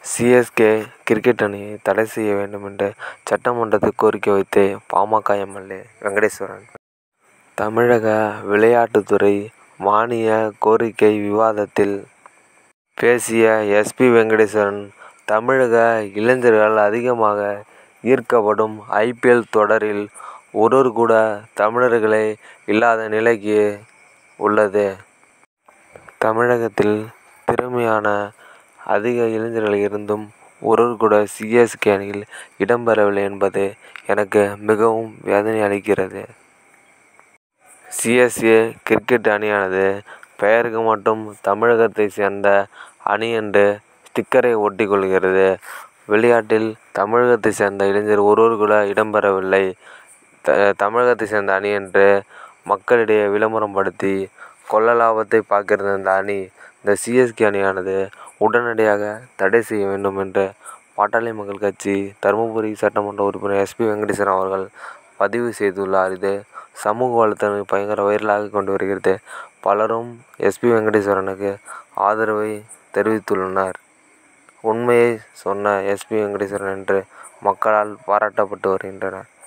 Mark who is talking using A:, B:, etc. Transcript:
A: CSK cricket அணியை தடை செய்ய வேண்டும் என்று சட்டமன்றத்தில் கோரிக்கை வைத்து பாமக எம்எல்ஏ வெங்கடேஸ்வரன் தமிழக விளையாட்டுத்துறை மானிய கோரிக்கை விவாதத்தில் பேசிய எஸ். பி. வெங்கடேஸ்வரன் தமிழக இளைஞர்கள் அதிகமாக ஈர்க்கப்படும் ஐ. பி. எல். தொடரில் ஒருவர் கூட தமிழர்களே இல்லாத நிலைக்கு உள்ளது. தமிழகத்தில் திறமையான அதிக இளைஞர்கள் இருந்தும் ஒருவர் கூட சி. எஸ். கே. அணியில் இடம் பெறவில்லை என்பது எனக்கு மிகவும் வேதனை அளிக்கிறது. சி. எஸ். கே. கிரிக்கெட் அணியானது பெயருக்கு மட்டும் தமிழகத்தை சேர்ந்த அணி என்று ஸ்டிக்கரை ஒட்டிக் கொள்கிறது. விளையாட்டில் தமிழகத்தை சேர்ந்த இளைஞர் ஒருவர் கூட இடம் பெறவில்லை. தமிழகத்தை சேர்ந்த அணி என்று மக்களிடையே விளம்பரம் படுத்தி கொள்ள லாபத்தை பார்க்கிறது இந்த அணி. இந்த சி. எஸ். கே. அணியானது உடனடியாக தடை செய்ய வேண்டும் என்று பாட்டாளி மக்கள் கட்சி தர்மபுரி சட்டமன்ற உறுப்பினர் எஸ். பி. வெங்கடேஸ்வரன் அவர்கள் பதிவு செய்துள்ளார். இது சமூக வலைதளங்களில் பயங்கர வைரலாகிக் கொண்டு வருகிறது. பலரும் எஸ். பி. வெங்கடேஸ்வரனுக்கு ஆதரவை தெரிவித்துள்ளனர். உண்மையை சொன்ன எஸ். பி. வெங்கடேஸ்வரன் இன்று மக்களால் பாராட்டப்பட்டு வருகின்றார்.